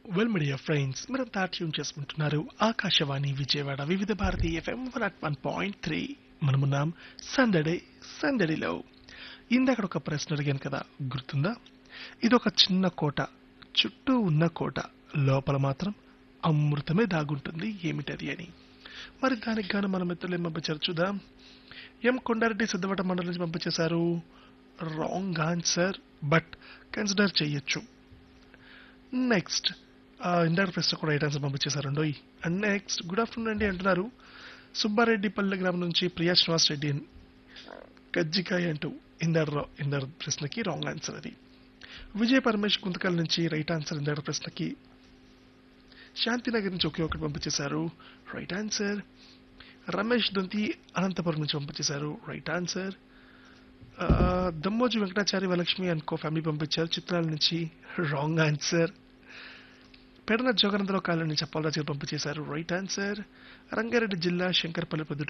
well media friends మీరంతా tune చేసుకుంటున్నారు Akashvani Vijayawada Vividh Bharati FM one at one point three మనమున్నాం సందడే సందడిలో ఇందాక ఒక ప్రశ్న అడిగాను కదా గుర్తుందా ఇదొక చిన్న కోట చుట్టూ ఉన్న కోట లోపల మాత్రం అమృతమే దాగుంటుంది ఏమిటది అని మరి దానికి గాను మన మిత్రులు ఏం పంపించారు చూద్దాం ఎం కొండారెడ్డి సిద్ధవట మండలం నుంచి పంపించేశారు రాంగ్ ఆన్సర్ బట్ కన్సిడర్ చేయొచ్చు నెక్స్ట్ ఇందాక ప్రశ్న కూడా రైట్ ఆన్సర్ పంపించేశారండో అండ్ నెక్స్ట్ గుడ్ ఆఫ్టర్నూన్ అండి అంటున్నారు సుబ్బారెడ్డి పల్లె గ్రామం నుంచి ప్రియా శ్రీనివాస్ రెడ్డి అని కజ్జికాయ అంటూ ఇందర్ ఇందర్ ప్రశ్నకి రాంగ్ ఆన్సర్ అది విజయ్ పరమేష్ గుంతకల్ నుంచి రైట్ ఆన్సర్ ఇందర్ ప్రశ్నకి శాంతినగర్ నుంచి ఒకే ఒకటి పంపించేశారు రైట్ ఆన్సర్ రమేష్ దొంతి అనంతపురం నుంచి పంపించేశారు రైట్ ఆన్సర్ ఆ, దమ్మోజి వెంకటాచారి వరలక్ష్మి అనుకో ఫ్యామిలీ పంపించారు చిత్రాల నుంచి రాంగ్ ఆన్సర్ పెడన జోగనందరావు కాలం నుంచి అప్పాలరాజు గారు పంపించేశారు రైట్ ఆన్సర్ రంగారెడ్డి జిల్లా శంకర్పల్లి ప్రొద్దుటూరు